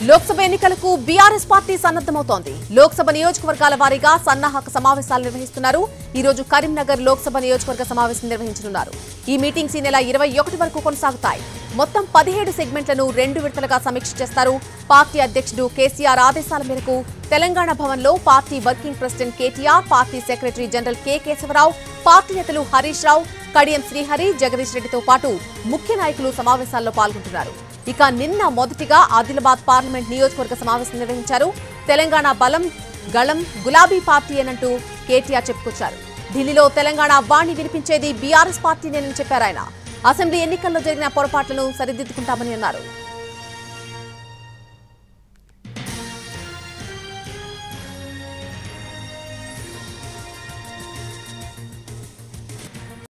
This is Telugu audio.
లోక్సభ ఎన్నికలకు బీఆర్ఎస్ పార్టీ సన్నద్దమవుతోంది లోక్సభ నియోజకవర్గాల వారీగా సన్నాహక సమావేశాలు నిర్వహిస్తున్నారు ఈ రోజు కరీంనగర్ లోక్సభ నియోజకవర్గ సమావేశం నిర్వహించనున్నారు ఈ మీటింగ్స్ ఈ నెల ఇరవై ఒకటి వరకు కొనసాగుతాయి మొత్తం పదిహేడు సెగ్మెంట్లను రెండు విడతలుగా సమీక్ష చేస్తారు పార్టీ అధ్యక్షుడు కేసీఆర్ ఆదేశాల మేరకు తెలంగాణ భవన్లో party working president KTR party secretary general K Keshava Rao party నేతలు హరీష్ రావు కడియం శ్రీహరి జగదీష్ రెడ్డితో పాటు ముఖ్య నాయకులు సమావేశాల్లో పాల్గొంటున్నారు ఇక నిన్న మొదటిగా ఆదిలాబాద్ పార్లమెంట్ నియోజకవర్గ సమావేశం నిర్వహించారు తెలంగాణ బలం గళం గులాబీ పార్టీ అనంటూ కేటీఆర్ చెప్పుకొచ్చారు ఢిల్లీలో తెలంగాణ వాణి వినిపించేది బీఆర్ఎస్ పార్టీనేనని చెప్పారు ఆయన అసెంబ్లీ ఎన్నికల్లో జరిగిన పొరపాట్లను సరిదిద్దుకుంటామని అన్నారు